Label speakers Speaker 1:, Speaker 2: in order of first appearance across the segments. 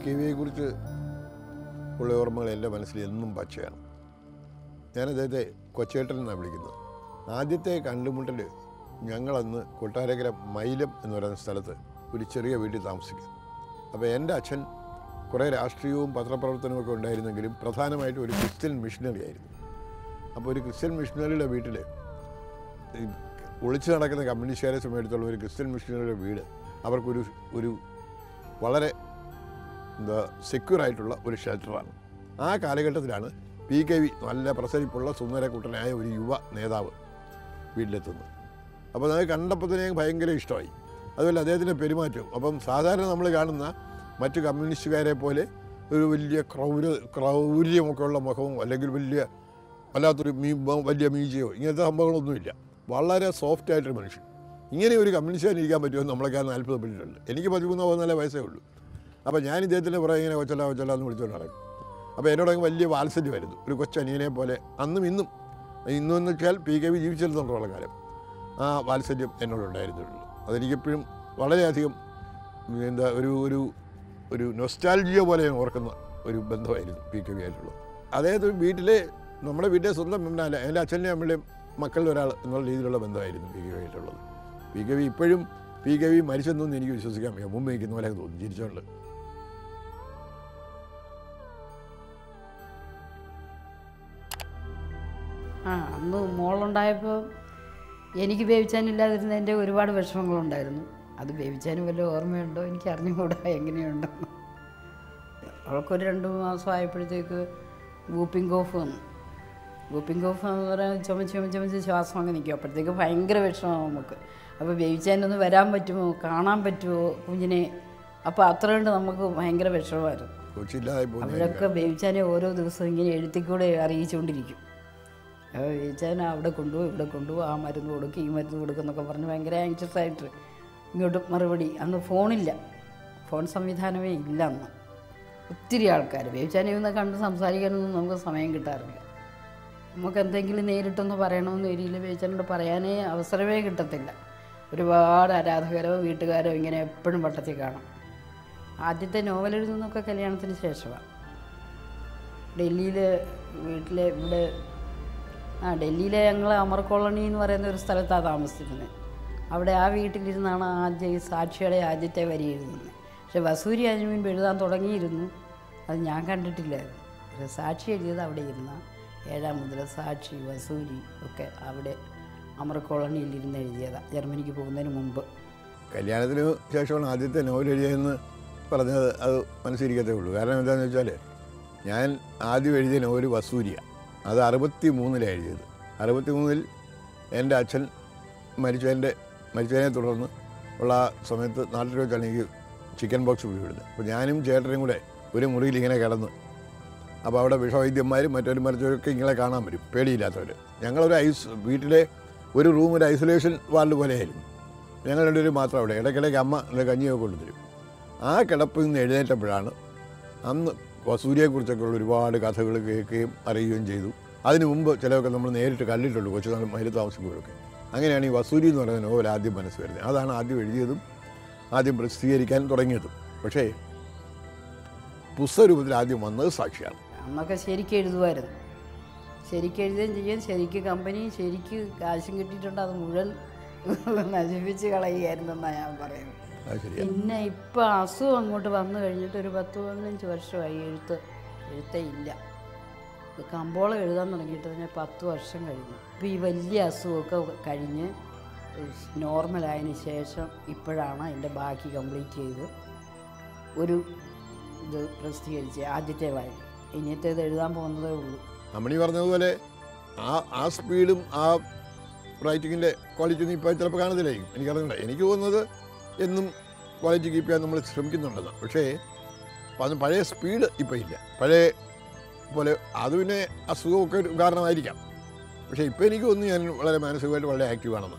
Speaker 1: K വിയെ കുറിച്ച് ഉള്ള ഓർമ്മകൾ എൻ്റെ മനസ്സിൽ എന്നും പച്ചയാണ് ഞാൻ അദ്ദേഹത്തെ കൊച്ചേട്ടൻ എന്നാണ് വിളിക്കുന്നത് ആദ്യത്തെ കണ്ടുമുട്ടൽ ഞങ്ങളന്ന് കൊട്ടാരക്കര മൈലം എന്ന് പറയുന്ന സ്ഥലത്ത് ഒരു ചെറിയ വീട്ടിൽ താമസിക്കുക അപ്പോൾ എൻ്റെ അച്ഛൻ കുറേ രാഷ്ട്രീയവും പത്രപ്രവർത്തനവും ഒക്കെ ഉണ്ടായിരുന്നെങ്കിലും പ്രധാനമായിട്ടും ഒരു ക്രിസ്ത്യൻ മിഷണറി ആയിരുന്നു അപ്പോൾ ഒരു ക്രിസ്ത്യൻ മിഷണറിയുടെ വീട്ടിൽ ഈ ഒളിച്ചു നടക്കുന്ന കമ്മ്യൂണിസ്റ്റുകാരെ സമയത്തുള്ള ഒരു ക്രിസ്ത്യൻ മിഷണറിയുടെ വീട് അവർക്കൊരു ഒരു വളരെ എന്താ സെക്യൂർ ആയിട്ടുള്ള ഒരു ഷെൽട്ടറാണ് ആ കാലഘട്ടത്തിലാണ് പി കെ വി നല്ല പ്രസരിപ്പുള്ള സുന്ദരക്കുട്ടനായ ഒരു യുവ നേതാവ് വീട്ടിലെത്തുന്നത് അപ്പോൾ അത് കണ്ടപ്പോൾ തന്നെ ഞങ്ങൾക്ക് ഭയങ്കര ഇഷ്ടമായി അതുപോലെ അദ്ദേഹത്തിൻ്റെ പെരുമാറ്റവും അപ്പം സാധാരണ നമ്മൾ കാണുന്ന മറ്റു കമ്മ്യൂണിസ്റ്റുകാരെ പോലെ ഒരു വലിയ ക്രൗര ക്രൗര്യമൊക്കെ ഉള്ള മുഖവും അല്ലെങ്കിൽ വലിയ വല്ലാത്തൊരു മീ വലിയ മീജയോ ഇങ്ങനത്തെ സംഭവങ്ങളൊന്നുമില്ല വളരെ സോഫ്റ്റ് ആയിട്ടൊരു മനുഷ്യൻ ഇങ്ങനെ ഒരു കമ്മ്യൂണിസ്റ്റുകാരൻ ഇരിക്കാൻ പറ്റുമെന്ന് നമ്മളൊക്കെ അത്ഭുതപ്പെട്ടിട്ടുണ്ട് എനിക്ക് പതിമൂന്നോ പതിനാലേ വയസ്സേ ഉള്ളൂ അപ്പോൾ ഞാൻ ഇദ്ദേഹത്തിൻ്റെ പുറകെ ഇങ്ങനെ കൊച്ചല്ല കൊച്ചല്ല എന്ന് വിളിച്ചുകൊണ്ട് നടക്കും അപ്പോൾ എന്നോടങ്ങ് വലിയ വാത്സല്യമായിരുന്നു ഒരു കൊച്ചനിയനെ പോലെ അന്നും ഇന്നും ഇന്നും എന്ന് വെച്ചാൽ പി കെ വി ജീവിച്ചിരുന്നുണ്ടോളം കാലം ആ വാത്സല്യം എന്നോടുണ്ടായിരുന്നുള്ളൂ അതെനിക്കെപ്പോഴും വളരെയധികം എന്താ ഒരു ഒരു ഒരു നൊസ്റ്റാൽജിയ പോലെ ഞാൻ ഓർക്കുന്ന ഒരു ബന്ധമായിരുന്നു പി കെ വി ആയിട്ടുള്ളത് അതായത് വീട്ടിലെ നമ്മുടെ വീട്ടിലെ സ്വന്തം മെമ്മനല്ല എൻ്റെ അച്ഛൻ്റെയും അമ്മയുടെയും മക്കളിൽ ഒരാൾ എന്നുള്ള രീതിയിലുള്ള ബന്ധമായിരുന്നു പി കെ വി ആയിട്ടുള്ളത് പി കെ വി ഇപ്പോഴും പി കെ വി മരിച്ചെന്നൊന്നും എനിക്ക് വിശ്വസിക്കാൻ വയ്യ മുമ്പ് നിൽക്കുന്ന പോലെ തോന്നി ചിരിച്ചോണ്ട്
Speaker 2: ആ അന്ന് മോളുണ്ടായപ്പോൾ എനിക്ക് ബേബിച്ചാനില്ലാതിരുന്നതിൻ്റെ ഒരുപാട് വിഷമങ്ങളുണ്ടായിരുന്നു അത് ബേബിച്ചാനും വല്ല ഓർമ്മയുണ്ടോ എനിക്ക് അറിഞ്ഞുകൂടാ എങ്ങനെയുണ്ടോ അവൾക്കൊരു രണ്ട് മാസം ആയപ്പോഴത്തേക്ക് വൂപ്പിംഗ് കോഫ് വന്നു വൂപ്പിംഗ് കോഫ് എന്ന് പറയാൻ ചുമച്ച് ചുമച്ച് ചുമച്ച് ശ്വാസം അങ്ങ് നിൽക്കും അപ്പോഴത്തേക്ക് ഭയങ്കര വിഷമമാണ് നമുക്ക് അപ്പോൾ ബേബിച്ചാനൊന്ന് വരാൻ പറ്റുമോ കാണാൻ പറ്റുമോ കുഞ്ഞിനെ അപ്പോൾ അത്ര കൊണ്ട് നമുക്ക് ഭയങ്കര വിഷമമായിരുന്നു
Speaker 1: കൊച്ചില്ലാതെ പോകുന്ന
Speaker 2: അവരൊക്കെ ബേബിച്ചാനെ ഓരോ ദിവസവും ഇങ്ങനെ എഴുത്തിക്കൂടെ അറിയിച്ചുകൊണ്ടിരിക്കും അപ്പോൾ ബേബിച്ചാനെ അവിടെ കൊണ്ടുപോകും ഇവിടെ കൊണ്ടുപോകും ആ മരുന്ന് കൊടുക്കും ഈ മരുന്ന് കൊടുക്കും എന്നൊക്കെ പറഞ്ഞ് ഭയങ്കര ആങ്ഷ്യസ് ആയിട്ട് ഇങ്ങോട്ട് മറുപടി അന്ന് ഫോണില്ല ഫോൺ സംവിധാനമേ ഇല്ല അന്ന് ഒത്തിരി ആൾക്കാർ ബേബിച്ചാനെ ഒന്ന് കണ്ട് സംസാരിക്കാനൊന്നും നമുക്ക് സമയം കിട്ടാറില്ല നമുക്ക് എന്തെങ്കിലും നേരിട്ടൊന്ന് പറയണമെന്ന് വരിയില്ല ബേബിച്ചാനോട് പറയാനേ അവസരമേ കിട്ടത്തില്ല ഒരുപാട് ആരാധകരോ വീട്ടുകാരോ ഇങ്ങനെ എപ്പോഴും വട്ടത്തിൽ കാണും ആദ്യത്തെ നോവൽ എഴുതുന്നതൊക്കെ കല്യാണത്തിന് ശേഷമാണ് ഡൽഹിയിൽ വീട്ടിലെ ഇവിടെ ആ ഡൽഹിയിലെ ഞങ്ങൾ അമർ കോളനി എന്ന് പറയുന്ന ഒരു സ്ഥലത്താണ് താമസിക്കുന്നത് അവിടെ ആ വീട്ടിലിരുന്നാണ് ആദ്യം ഈ സാക്ഷിയുടെ ആദ്യത്തെ വരി എഴുതുന്നത് പക്ഷെ വസൂരി അതിന് മുൻപ് എഴുതാൻ തുടങ്ങിയിരുന്നു അത് ഞാൻ കണ്ടിട്ടില്ലായിരുന്നു പക്ഷെ സാക്ഷി എഴുതിയത് അവിടെ ഇരുന്ന ഏഴാം മുതൽ സാക്ഷി വസൂരി ഒക്കെ അവിടെ അമർ കോളനിയിൽ ഇരുന്ന് എഴുതിയതാണ് ജർമ്മനിക്ക് പോകുന്നതിന് മുമ്പ്
Speaker 1: കല്യാണത്തിന് ശേഷമാണ് ആദ്യത്തെ നോവൽ എഴുതിയതെന്ന് പറഞ്ഞത് അത് മനസ്സിരിക്കത്തേ ഉള്ളൂ കാരണം എന്താണെന്ന് വെച്ചാൽ ഞാൻ ആദ്യം എഴുതിയ നോവൽ വസൂരിയ അത് അറുപത്തി മൂന്നിലാണ് എഴുതിയത് അറുപത്തി മൂന്നിൽ എൻ്റെ അച്ഛൻ മരിച്ചതിൻ്റെ മരിച്ചതിനെ തുടർന്ന് ഉള്ള ആ സമയത്ത് നാട്ടിൽ വെച്ചാണ് എനിക്ക് ചിക്കൻ ബോക്സ് പിടിവിടുന്നത് അപ്പോൾ ഞാനും ചേട്ടനും കൂടെ ഒരു മുറിയിൽ ഇങ്ങനെ കിടന്ന് അപ്പോൾ അവിടെ വിഷവൈദ്യന്മാരും മറ്റൊരു മരിച്ചവരൊക്കെ ഇങ്ങനെ കാണാൻ വരും പേടിയില്ലാത്തവർ ഞങ്ങളൊരു ഐസ് വീട്ടിലെ ഒരു റൂം ഒരു ഐസൊലേഷൻ വാർഡ് പോലെയായിരുന്നു ഞങ്ങൾ രണ്ടുപേരും മാത്രം അവിടെ ഇടയ്ക്കിടയ്ക്ക് അമ്മ എൻ്റെ കഞ്ഞിയൊക്കെ കൊണ്ടുതരും ആ കിടപ്പിൽ നിന്ന് എഴുന്നേറ്റപ്പോഴാണ് അന്ന് വസൂരിയെക്കുറിച്ചൊക്കെ ഉള്ള ഒരുപാട് കഥകൾ കേൾക്കുകയും അറിയുകയും ചെയ്തു അതിനു മുമ്പ് ചിലതൊക്കെ നമ്മൾ നേരിട്ട് കണ്ടിട്ടുണ്ട് കൊച്ചുനാൾ മയിൽ താമസിക്കുമ്പോഴൊക്കെ അങ്ങനെയാണ് ഈ വസൂരി എന്ന് പറയുന്ന നോവൽ ആദ്യം മനസ്സ് വരുന്നത് അതാണ് ആദ്യം എഴുതിയതും ആദ്യം പ്രസിദ്ധീകരിക്കാൻ തുടങ്ങിയതും പക്ഷേ പുസ്തകരൂപത്തിൽ ആദ്യം വന്നത് സാക്ഷിയാണ്
Speaker 2: അന്നൊക്കെ ശരിക്കും എഴുതുമായിരുന്നു ശരിക്കും എഴുതുകയും ചെയ്യും ശരിക്ക് കമ്പനി ശരിക്ക് കാശും കിട്ടിയിട്ടുണ്ട് അത് മുഴുവൻ നശിപ്പിച്ച് കളയുകയായിരുന്നെന്നാണ് ഞാൻ പറയുന്നത്
Speaker 1: അത് ശരിയാണ്
Speaker 2: പിന്നെ ഇപ്പം അസുഖം അങ്ങോട്ട് വന്നു കഴിഞ്ഞിട്ട് ഒരു പത്ത് പതിനഞ്ച് വർഷമായി എഴുത്ത് എഴുത്തേ ഇല്ല ഇപ്പൊ കമ്പോളം എഴുതാൻ തുടങ്ങിയിട്ട് തന്നെ പത്ത് വർഷം കഴിഞ്ഞു ഇപ്പം ഈ വലിയ അസുഖമൊക്കെ കഴിഞ്ഞ് നോർമലായതിന് ശേഷം ഇപ്പോഴാണ് അതിൻ്റെ ബാക്കി കംപ്ലീറ്റ് ചെയ്ത് ഒരു ഇത് പ്രസിദ്ധീകരിച്ച് ആദ്യത്തെ വായന ഇനിയത്തേത് എഴുതാൻ പോകുന്നതേ ഉള്ളൂ
Speaker 1: അമ്മണി പറഞ്ഞതുപോലെ ആ ആ സ്പീഡും ആ റൈറ്റിങ്ങിൻ്റെ ക്വാളിറ്റി ഒന്നും ഇപ്പോൾ ചിലപ്പോൾ കാണത്തില്ലായിരിക്കും എനിക്കറിയില്ല എനിക്ക് തോന്നുന്നത് എന്നും ക്വാളിറ്റി കീപ്പ് ചെയ്യാൻ നമ്മൾ ശ്രമിക്കുന്നുണ്ടെന്ന് പക്ഷേ അത് പഴയ സ്പീഡ് ഇപ്പോൾ ഇല്ല പഴയ പോലെ അത് പിന്നെ അസുഖമൊക്കെ ഒരു കാരണമായിരിക്കാം പക്ഷേ ഇപ്പോൾ എനിക്ക് തോന്നുന്നു ഞാൻ വളരെ മാനസികമായിട്ട് വളരെ ആക്റ്റീവ് ആണെന്ന്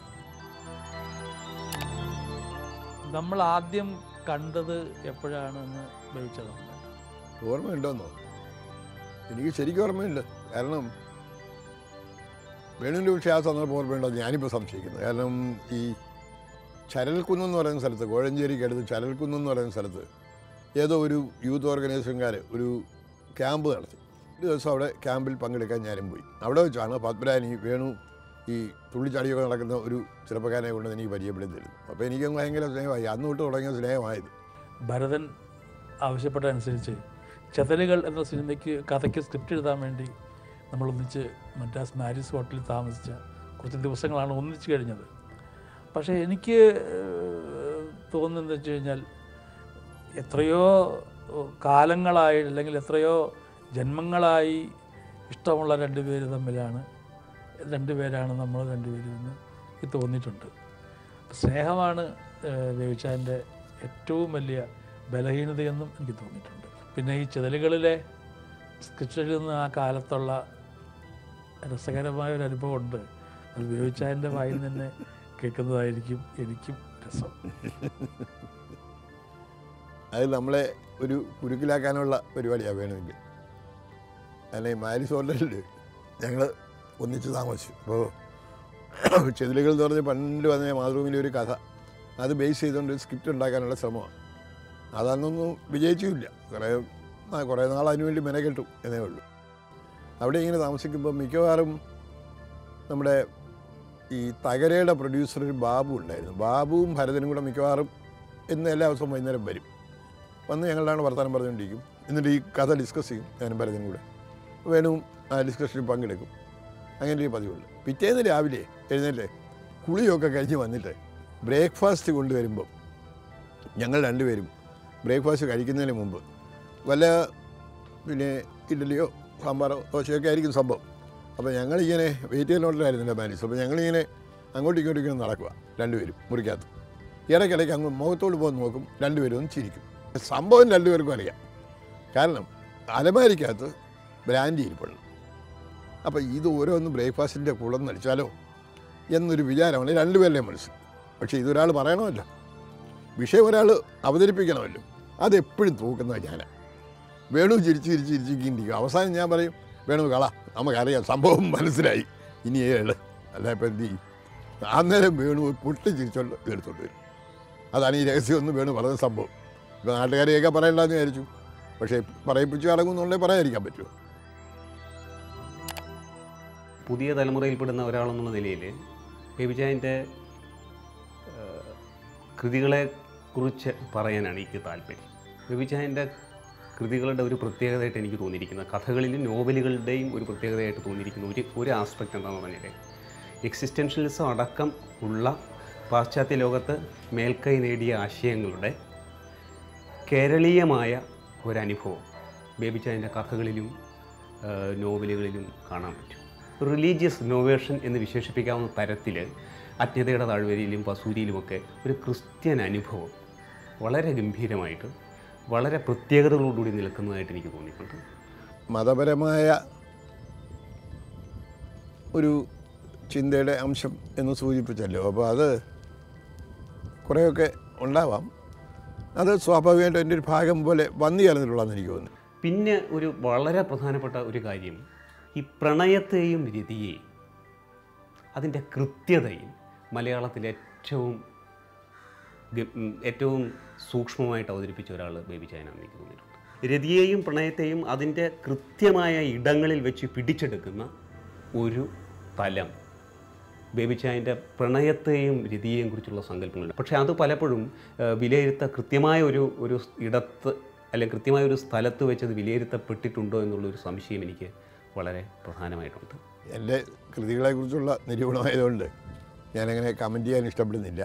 Speaker 3: നമ്മൾ ആദ്യം കണ്ടത് എപ്പോഴാണെന്ന് ഭവിച്ചതാണ്
Speaker 1: ഓർമ്മയുണ്ടോന്നോ എനിക്ക് ശരിക്കും ഓർമ്മയില്ല കാരണം വേണുവിൻ്റെ പക്ഷേ ആ സന്ദർഭം ഓർമ്മയുണ്ടോ എന്ന് ഞാനിപ്പോൾ സംശയിക്കുന്നത് കാരണം ഈ ചരൽക്കുന്ന് എന്ന് പറയുന്ന സ്ഥലത്ത് കോഴഞ്ചേരിക്ക് അടുത്ത് ചരൽക്കുന്ന് എന്ന് പറയുന്ന സ്ഥലത്ത് ഏതോ ഒരു യൂത്ത് ഓർഗനൈസേഷൻകാർ ഒരു ക്യാമ്പ് നടത്തി ഒരു ദിവസം അവിടെ ക്യാമ്പിൽ പങ്കെടുക്കാൻ ഞാനും പോയി അവിടെ വെച്ചാണ് പത്മരാനി വേണു ഈ തുള്ളിച്ചാടിയൊക്കെ നടക്കുന്ന ഒരു ചെറുപ്പക്കാരനെ കൊണ്ട് എനിക്ക് പരിചയപ്പെടുത്തി തരുന്നു അപ്പോൾ എനിക്ക് ഭയങ്കര സ്നേഹമായി അന്ന് തൊട്ട് തുടങ്ങിയ സ്നേഹമായത്
Speaker 3: ഭരതൻ ആവശ്യപ്പെട്ട അനുസരിച്ച് ചെതലുകൾ എന്ന സിനിമയ്ക്ക് കഥയ്ക്ക് സ്ക്രിപ്റ്റ് എഴുതാൻ വേണ്ടി നമ്മൾ ഒന്നിച്ച് മദ്രാസ് മാരിസ് ഹോട്ടലിൽ താമസിച്ച കുറച്ച് ദിവസങ്ങളാണ് ഒന്നിച്ച് കഴിഞ്ഞത് പക്ഷേ എനിക്ക് ഏഹ്, തോന്നുന്നത് വെച്ച് കഴിഞ്ഞാൽ എത്രയോ കാലങ്ങളായി അല്ലെങ്കിൽ എത്രയോ ജന്മങ്ങളായി ഇഷ്ടമുള്ള രണ്ട് പേര് തമ്മിലാണ് രണ്ടുപേരാണ് നമ്മൾ രണ്ടുപേരും എന്ന് എനിക്ക് തോന്നിയിട്ടുണ്ട് സ്നേഹമാണ് വേവിച്ചാൻ്റെ ഏറ്റവും വലിയ ബലഹീനതയെന്നും എനിക്ക് തോന്നിയിട്ടുണ്ട് പിന്നെ ഈ ചെതലുകളിലെ സ്കെച്ച് എഴുതുന്ന ആ കാലത്തുള്ള രസകരമായ ഒരു അനുഭവമുണ്ട് അത് വേവിച്ചാൻ്റെ വായിൽ നിന്ന് കേൾക്കുന്നതായിരിക്കും എനിക്കും രസം
Speaker 1: അത് നമ്മളെ ഒരു കുരുക്കിലാക്കാനുള്ള പരിപാടിയാണ് വേണമെങ്കിൽ അല്ലെങ്കിൽ മാരിസ് ഹോട്ടലിൽ ഞങ്ങൾ ഒന്നിച്ച് താമസിച്ചു അപ്പോൾ ചെതിലുകൾ എന്ന് പറഞ്ഞ് പണ്ട് വന്ന മാതൃഭൂമിയിലെ ഒരു കഥ അത് ബേസ് ചെയ്തുകൊണ്ട് ഒരു സ്ക്രിപ്റ്റ് ഉണ്ടാക്കാനുള്ള ശ്രമമാണ് അതൊന്നൊന്നും വിജയിച്ചുമില്ല കുറേ ആ കുറേ നാൾ അതിനു വേണ്ടി മെനക്കെട്ടു എന്നേ ഉള്ളൂ അവിടെ ഇങ്ങനെ താമസിക്കുമ്പോൾ മിക്കവാറും നമ്മുടെ ഈ തകരയുടെ പ്രൊഡ്യൂസർ ഒരു ബാബു ഉണ്ടായിരുന്നു ബാബുവും ഭരതനും കൂടെ മിക്കവാറും ഇന്ന് എല്ലാ ദിവസവും വൈകുന്നേരം വരും വന്ന് ഞങ്ങളാണ് വർത്തമാനം പറഞ്ഞുകൊണ്ടിരിക്കും എന്നിട്ട് ഈ കഥ ഡിസ്കസ് ചെയ്യും ഞാനും ഭരതനും കൂടെ വേണുവും ആ ഡിസ്കഷനിൽ പങ്കെടുക്കും അങ്ങനെ ഒരു പതിവുള്ളൂ പിറ്റേന്ന് രാവിലെ എഴുന്നേറ്റ് കുളിയൊക്കെ കഴിഞ്ഞ് വന്നിട്ട് ബ്രേക്ക്ഫാസ്റ്റ് കൊണ്ടുവരുമ്പം ഞങ്ങൾ രണ്ടുപേരും ബ്രേക്ക്ഫാസ്റ്റ് കഴിക്കുന്നതിന് മുമ്പ് വല്ല പിന്നെ ഇഡ്ഡലിയോ സാമ്പാറോ ദോശയൊക്കെ ആയിരിക്കും സംഭവം അപ്പോൾ ഞങ്ങളിങ്ങനെ വെയിറ്റ് ചെയ്യുന്നോട്ടിലായിരുന്നില്ല മാനേജ് അപ്പോൾ ഞങ്ങളിങ്ങനെ അങ്ങോട്ടും ഇങ്ങോട്ടും ഇങ്ങനെ നടക്കുക രണ്ടുപേരും മുറിക്കകത്ത് ഇടയ്ക്കിടയ്ക്ക് അങ്ങ് മുഖത്തോട് പോകാൻ നോക്കും രണ്ടുപേരും ഒന്ന് ചിരിക്കും സംഭവം രണ്ടുപേർക്കും അറിയാം കാരണം അലമാരിക്കകത്ത് ബ്രാൻഡി ഇരിപ്പുണ്ട് അപ്പോൾ ഇത് ഓരോന്ന് ബ്രേക്ക്ഫാസ്റ്റിൻ്റെ കുളം നടിച്ചാലോ എന്നൊരു വിചാരമാണ് രണ്ടുപേരുടെയും മനസ്സിൽ പക്ഷേ ഇതൊരാൾ പറയണമല്ലോ വിഷയം ഒരാൾ അവതരിപ്പിക്കണമല്ലോ അതെപ്പോഴും തൂക്കുന്നത് ഞാനാണ് വേണു ചിരിച്ച് ചിരിച്ച് ചിരിച്ചിരിക്കും അവസാനം ഞാൻ പറയും വേണു കള നമുക്കറിയാം സംഭവം മനസ്സിലായി ഇനി ഏഴ് അല്ല ഇപ്പം എന്ത് ചെയ്യും അന്നേരം വേണു പൊട്ടി ചിരിച്ചോണ്ട് എടുത്തോണ്ട് വരും അതാണ് ഈ രഹസ്യം ഒന്ന് വേണു പറഞ്ഞ സംഭവം ഇപ്പം നാട്ടുകാരെയൊക്കെ പറയണ്ടെന്ന് വിചാരിച്ചു പക്ഷേ പറയിപ്പിച്ച് അടങ്ങുന്നുണ്ടെങ്കിൽ പറയാതിരിക്കാൻ പറ്റുമോ
Speaker 4: പുതിയ തലമുറയിൽപ്പെടുന്ന ഒരാളെന്നുള്ള നിലയിൽ ബേബിജായൻ്റെ കൃതികളെ കുറിച്ച് പറയാനാണ് എനിക്ക് താല്പര്യം ബേബിജായൻ്റെ കൃതികളുടെ ഒരു പ്രത്യേകതയായിട്ട് എനിക്ക് തോന്നിയിരിക്കുന്നത് കഥകളിലും നോവലുകളുടെയും ഒരു പ്രത്യേകതയായിട്ട് തോന്നിയിരിക്കുന്ന ഒരു ഒരു ആസ്പെക്റ്റ് എന്താണെന്ന് പറഞ്ഞാൽ എക്സിസ്റ്റൻഷ്യലിസം അടക്കം ഉള്ള പാശ്ചാത്യ ലോകത്ത് മേൽക്കൈ നേടിയ ആശയങ്ങളുടെ കേരളീയമായ ഒരനുഭവം ബേബിച്ചായൻ്റെ കഥകളിലും ആ, നോവലുകളിലും കാണാൻ പറ്റും റിലീജിയസ് നോവേഷൻ എന്ന് വിശേഷിപ്പിക്കാവുന്ന തരത്തിൽ അജ്ഞതയുടെ താഴ്വരയിലും വസൂരിയിലുമൊക്കെ ഒരു ക്രിസ്ത്യൻ അനുഭവം വളരെ ഗംഭീരമായിട്ട് വളരെ പ്രത്യേകതകളോടുകൂടി നിൽക്കുന്നതായിട്ട് എനിക്ക് തോന്നിയിട്ടുണ്ട്
Speaker 1: മതപരമായ ഒരു ചിന്തയുടെ അംശം എന്ന് സൂചിപ്പിച്ചല്ലോ അപ്പോൾ അത് കുറേയൊക്കെ ഉണ്ടാവാം അത് സ്വാഭാവികമായിട്ടും എൻ്റെ ഒരു ഭാഗം പോലെ വന്നു ചേർന്നിട്ടുള്ളതെന്ന് എനിക്ക് തോന്നുന്നു
Speaker 4: പിന്നെ ഒരു വളരെ പ്രധാനപ്പെട്ട ഒരു കാര്യം ഈ പ്രണയത്തെയും രതിയെയും അതിൻ്റെ കൃത്യതയും മലയാളത്തിൽ ഏറ്റവും ഗ- ഉം, ഏറ്റവും സൂക്ഷ്മമായിട്ട് അവതരിപ്പിച്ച ഒരാൾ ബേബി ചായനാണെന്ന് എനിക്ക് തോന്നിയിട്ടുണ്ട് രതിയെയും പ്രണയത്തെയും അതിൻ്റെ കൃത്യമായ ഇടങ്ങളിൽ വെച്ച് പിടിച്ചെടുക്കുന്ന ഒരു തലം ബേബി ചായൻ്റെ പ്രണയത്തെയും രതിയെയും കുറിച്ചുള്ള സങ്കല്പങ്ങളുണ്ട് പക്ഷേ അത് പലപ്പോഴും ആ, വിലയിരുത്ത കൃത്യമായ ഒരു ഒരു ഇടത്ത് അല്ലെങ്കിൽ കൃത്യമായ ഒരു സ്ഥലത്ത് വെച്ച് അത് വിലയിരുത്തപ്പെട്ടിട്ടുണ്ടോ എന്നുള്ളൊരു സംശയം എനിക്ക് വളരെ പ്രധാനമായിട്ടുണ്ട്
Speaker 1: എൻ്റെ കൃതികളെക്കുറിച്ചുള്ള നിരൂപണമായതുകൊണ്ട് ഞാനങ്ങനെ കമൻറ്റ് ചെയ്യാൻ ഇഷ്ടപ്പെടുന്നില്ല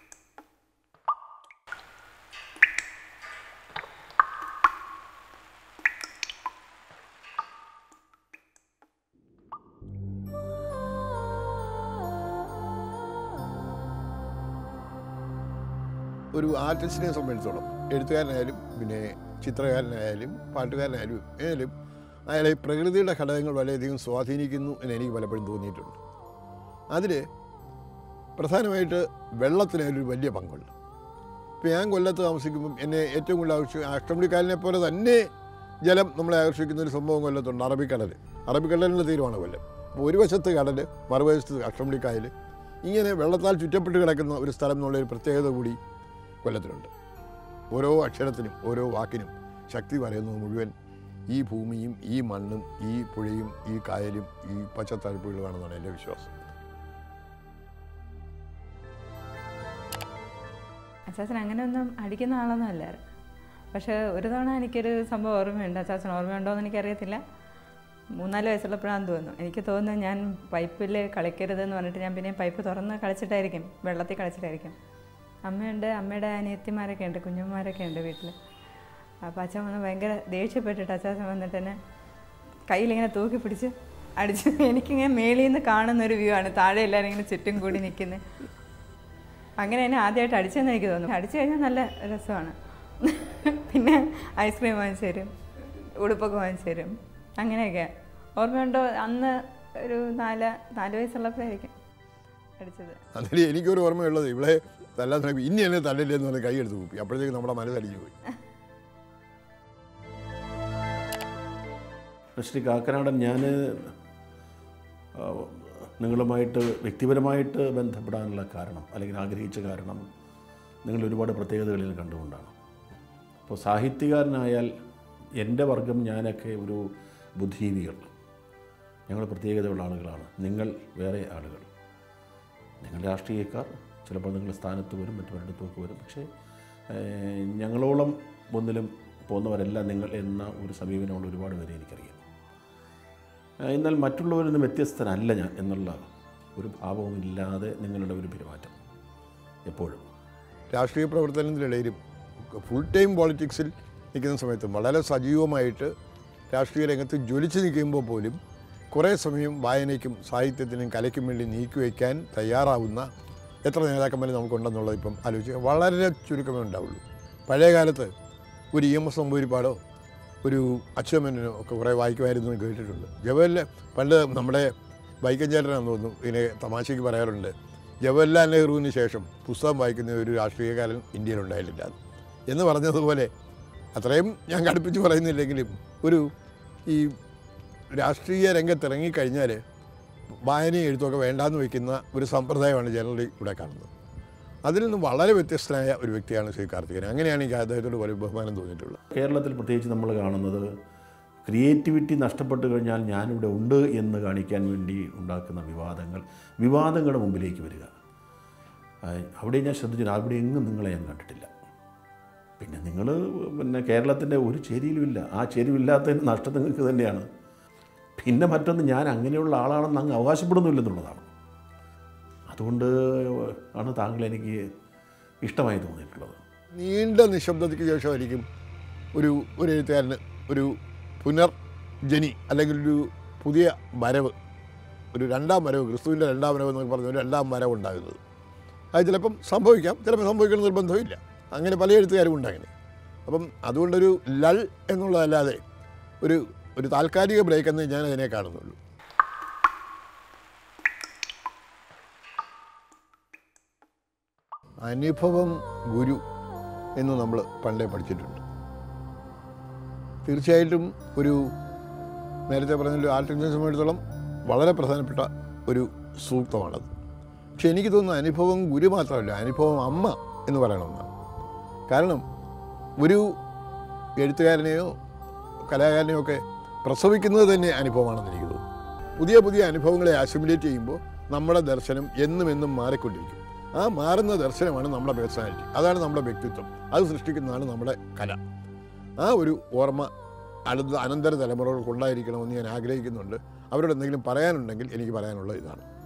Speaker 1: ഒരു ആർട്ടിസ്റ്റിനെ സംബന്ധിച്ചോളം എഴുത്തുകാരനായാലും പിന്നെ ചിത്രകാരനായാലും പാട്ടുകാരനായാലും ഏതായാലും അയാളെ പ്രകൃതിയുടെ ഘടകങ്ങൾ വളരെയധികം സ്വാധീനിക്കുന്നു എന്ന് എനിക്ക് പലപ്പോഴും തോന്നിയിട്ടുണ്ട് അതിൽ പ്രധാനമായിട്ട് വെള്ളത്തിനൊരു വലിയ പങ്കുണ്ട് ഇപ്പോൾ ഞാൻ കൊല്ലത്ത് താമസിക്കുമ്പം എന്നെ ഏറ്റവും കൂടുതൽ ആവശ്യം അഷ്ടമുടിക്കാലിനെ പോലെ തന്നെ ജലം നമ്മളെ ആകർഷിക്കുന്ന ഒരു സംഭവം കൊല്ലത്തുണ്ട് അറബിക്കടൽ അറബിക്കടലിൻ്റെ തീരമാണ് കൊല്ലം അപ്പോൾ ഒരു വശത്ത് കടൽ മറുവശത്ത് അഷ്ടമുടിക്കായൽ ഇങ്ങനെ വെള്ളത്താൽ ചുറ്റപ്പെട്ട് കിടക്കുന്ന ഒരു സ്ഥലം എന്നുള്ള ഒരു പ്രത്യേകത കൂടി കൊല്ലത്തിലുണ്ട് ഓരോ അക്ഷരത്തിനും ഓരോ വാക്കിനും ശക്തി പറയുന്നത് മുഴുവൻ ഈ ഭൂമിയും ഈ മണ്ണും ഈ പുഴയും ഈ കായലും ഈ പച്ചത്തടുപ്പുകളുമാണെന്നാണ് എൻ്റെ വിശ്വാസം
Speaker 5: അച്ചാച്ചൻ അങ്ങനെയൊന്നും അടിക്കുന്ന ആളൊന്നും അല്ലായിരുന്നു പക്ഷേ ഒരു തവണ എനിക്കൊരു സംഭവം ഓർമ്മയുണ്ട് അച്ചാച്ചൻ ഓർമ്മയുണ്ടോ എന്ന് എനിക്കറിയത്തില്ല മൂന്നാല് വയസ്സുള്ളപ്പോഴാണെന്ന് തോന്നുന്നു എനിക്ക് തോന്നുന്നു ഞാൻ പൈപ്പിൽ കളിക്കരുതെന്ന് പറഞ്ഞിട്ട് ഞാൻ പിന്നെ പൈപ്പ് തുറന്ന് കളിച്ചിട്ടായിരിക്കും വെള്ളത്തിൽ കളിച്ചിട്ടായിരിക്കും അമ്മയുണ്ട് അമ്മയുടെ അനിയത്തിമാരൊക്കെ ഉണ്ട് കുഞ്ഞുമാരൊക്കെ ഉണ്ട് വീട്ടിൽ അപ്പോൾ അച്ഛൻ വന്ന് ഭയങ്കര ദേഷ്യപ്പെട്ടിട്ട് അച്ചാച്ചൻ വന്നിട്ട് എന്നെ കയ്യിലിങ്ങനെ തൂക്കി പിടിച്ച് അടിച്ച് എനിക്കിങ്ങനെ മേളിൽ നിന്ന് കാണുന്ന ഒരു വ്യൂ ആണ് താഴെ എല്ലാവരും ഇങ്ങനെ ചുറ്റും കൂടി നിൽക്കുന്നത് അങ്ങനെ എന്നെ ആദ്യമായിട്ട് അടിച്ചെന്ന് എനിക്ക് തോന്നുന്നു അടിച്ചു കഴിഞ്ഞാൽ നല്ല രസമാണ് പിന്നെ ഐസ്ക്രീം വാങ്ങിച്ചു തരും ഉടുപ്പൊക്കെ വാങ്ങിച്ചു തരും അങ്ങനെയൊക്കെ ഓർമ്മയുണ്ടോ അന്ന് ഒരു നാല് നാല് വയസ്സുള്ളപ്പോഴായിരിക്കും അടിച്ചത്
Speaker 1: അതിൽ എനിക്കൊരു ഓർമ്മയുള്ളത് ഇവിടെ തല്ലാൻ ശ്രമിക്കും ഇനി എന്നെ തല്ലില്ലേ എന്ന് പറഞ്ഞ് കൈ എടുത്ത് കൂപ്പി അപ്പോഴത്തേക്ക് നമ്മുടെ മനസ്സടിഞ്ഞു പോയി
Speaker 6: ശ്രീ കാക്കനാടൻ ഞാൻ നിങ്ങളുമായിട്ട് വ്യക്തിപരമായിട്ട് ബന്ധപ്പെടാനുള്ള കാരണം അല്ലെങ്കിൽ ആഗ്രഹിച്ച കാരണം നിങ്ങൾ ഒരുപാട് പ്രത്യേകതകളിൽ കണ്ടുകൊണ്ടാണ് അപ്പോൾ സാഹിത്യകാരനായാൽ എൻ്റെ വർഗം ഞാനൊക്കെ ഒരു ബുദ്ധിജീവികൾ ഞങ്ങൾ പ്രത്യേകതയുള്ള ആളുകളാണ് നിങ്ങൾ വേറെ ആളുകൾ നിങ്ങൾ രാഷ്ട്രീയക്കാർ ചിലപ്പോൾ നിങ്ങൾ സ്ഥാനത്ത് വരും മറ്റു പലയിടത്തുമൊക്കെ വരും പക്ഷേ ഏഹ്, ഞങ്ങളോളം ഒന്നിലും പോകുന്നവരല്ല നിങ്ങൾ എന്ന ഒരു സമീപനമുള്ള ഒരുപാട് പേരെ എനിക്കറിയാം ഏഹ്, എന്നാൽ മറ്റുള്ളവരിൽ നിന്ന് വ്യത്യസ്തനല്ല ഞാൻ എന്നുള്ള ഒരു ഭാവവും ഇല്ലാതെ നിങ്ങളുടെ ഒരു പെരുമാറ്റം എപ്പോഴും
Speaker 1: രാഷ്ട്രീയ പ്രവർത്തനത്തിനിടയിലും ഫുൾ ടൈം പോളിറ്റിക്സിൽ നിൽക്കുന്ന സമയത്തും വളരെ സജീവമായിട്ട് രാഷ്ട്രീയ രംഗത്ത് ജ്വലിച്ച് നിൽക്കുമ്പോൾ പോലും കുറേ സമയം വായനയ്ക്കും സാഹിത്യത്തിനും കലയ്ക്കും വേണ്ടി നീക്കിവെക്കാൻ തയ്യാറാവുന്ന എത്ര നേതാക്കന്മാർ നമുക്കുണ്ടെന്നുള്ളത് ഇപ്പം ആലോചിച്ച് വളരെ ചുരുക്കമേ ഉണ്ടാവുള്ളൂ പഴയ കാലത്ത് ഒരു ഇ എം എസ് നമ്പൂരിപ്പാടോ ഒരു അച്യുതമേനോ ഒക്കെ കുറേ വായിക്കുമായിരുന്നു എന്ന് കേട്ടിട്ടുണ്ട് ജവഹർലാൽ പണ്ട് നമ്മുടെ വൈക്കം ചേട്ടനാണെന്ന് തോന്നുന്നു ഇതിനെ തമാശയ്ക്ക് പറയാറുണ്ട് ജവഹർലാൽ നെഹ്റുവിന് ശേഷം പുസ്തകം വായിക്കുന്ന ഒരു രാഷ്ട്രീയക്കാരൻ ഇന്ത്യയിലുണ്ടായിട്ടില്ല എന്ന് പറഞ്ഞതുപോലെ അത്രയും ഞാൻ കടുപ്പിച്ച് പറയുന്നില്ലെങ്കിലും ഒരു ഈ രാഷ്ട്രീയ രംഗത്ത് ഇറങ്ങിക്കഴിഞ്ഞാൽ വായനയും എഴുത്തൊക്കെ വേണ്ടാന്ന് വയ്ക്കുന്ന ഒരു സമ്പ്രദായമാണ് ജനറലി ഇവിടെ കാണുന്നത് അതിൽ നിന്ന് വളരെ വ്യത്യസ്തനായ ഒരു വ്യക്തിയാണ് ശ്രീ കാർത്തികൻ അങ്ങനെയാണ് എനിക്ക് അദ്ദേഹത്തോട് വളരെ ബഹുമാനം തോന്നിയിട്ടുള്ളത്
Speaker 6: കേരളത്തിൽ പ്രത്യേകിച്ച് നമ്മൾ കാണുന്നത് ക്രിയേറ്റിവിറ്റി നഷ്ടപ്പെട്ട് കഴിഞ്ഞാൽ ഞാനിവിടെ ഉണ്ട് എന്ന് കാണിക്കാൻ വേണ്ടി ഉണ്ടാക്കുന്ന വിവാദങ്ങൾ വിവാദങ്ങളുടെ മുമ്പിലേക്ക് വരിക ആ, അവിടെ ഞാൻ ശ്രദ്ധിച്ചു അവിടെ എങ്ങും നിങ്ങളെ ഞാൻ കണ്ടിട്ടില്ല പിന്നെ നിങ്ങൾ പിന്നെ കേരളത്തിൻ്റെ ഒരു ചേരിയിലുമില്ല ആ ചേരുവില്ലാത്തതിന് നഷ്ടം നിങ്ങൾക്ക് തന്നെയാണ് പിന്നെ മറ്റൊന്ന് ഞാൻ അങ്ങനെയുള്ള ആളാണെന്ന് അങ്ങ് അവകാശപ്പെടുന്നില്ലെന്നുള്ളതാണ് അതുകൊണ്ട് ആണ് താങ്കൾ എനിക്ക് ഇഷ്ടമായി തോന്നിയിട്ടുള്ളത്
Speaker 1: നീണ്ട നിശബ്ദതയ്ക്ക് ശേഷമായിരിക്കും ഒരു ഒരു എഴുത്തുകാരന് ഒരു പുനർജനി അല്ലെങ്കിൽ ഒരു പുതിയ വരവ് ഒരു രണ്ടാം വരവ് ക്രിസ്തുവിൻ്റെ രണ്ടാം വരവ് എന്നൊക്കെ പറഞ്ഞ ഒരു രണ്ടാം വരവ് ഉണ്ടാകുന്നത് അത് ചിലപ്പം സംഭവിക്കാം ചിലപ്പോൾ സംഭവിക്കണം നിർബന്ധമില്ല അങ്ങനെ പല എഴുത്തുകാരും ഉണ്ട് അങ്ങനെ അപ്പം അതുകൊണ്ടൊരു ലൾ എന്നുള്ളതല്ലാതെ ഒരു ഒരു താൽക്കാലിക ബ്രേക്ക് എന്നേ ഞാൻ അതിനെ കാണുന്നുള്ളൂ അനുഭവം ഗുരു എന്ന് നമ്മൾ പണ്ടേ പഠിച്ചിട്ടുണ്ട് തീർച്ചയായിട്ടും ഒരു നേരത്തെ പറഞ്ഞ ആർട്ടിനെ സംബന്ധിച്ചിടത്തോളം വളരെ പ്രധാനപ്പെട്ട ഒരു സൂക്തമാണത് പക്ഷെ എനിക്ക് തോന്നുന്നു അനുഭവം ഗുരു മാത്രമല്ല അനുഭവം അമ്മ എന്ന് പറയണമെന്നാണ് കാരണം ഒരു എഴുത്തുകാരനെയോ കലാകാരനെയോ ഒക്കെ പ്രസവിക്കുന്നത് തന്നെ അനുഭവമാണെന്ന് എനിക്ക് തോന്നുന്നു പുതിയ പുതിയ അനുഭവങ്ങളെ അസിമുലേറ്റ് ചെയ്യുമ്പോൾ നമ്മുടെ ദർശനം എന്നും എന്നും മാറിക്കൊണ്ടിരിക്കും ആ മാറുന്ന ദർശനമാണ് നമ്മുടെ പേഴ്സണാലിറ്റി അതാണ് നമ്മുടെ വ്യക്തിത്വം അത് സൃഷ്ടിക്കുന്നതാണ് നമ്മുടെ കല ആ ഒരു ഓർമ്മ അടുത്ത അനന്തര തലമുറകൾക്ക് ഉണ്ടായിരിക്കണമെന്ന് ഞാൻ ആഗ്രഹിക്കുന്നുണ്ട് അവരോട് എന്തെങ്കിലും പറയാനുണ്ടെങ്കിൽ എനിക്ക് പറയാനുള്ളത് ഇതാണ്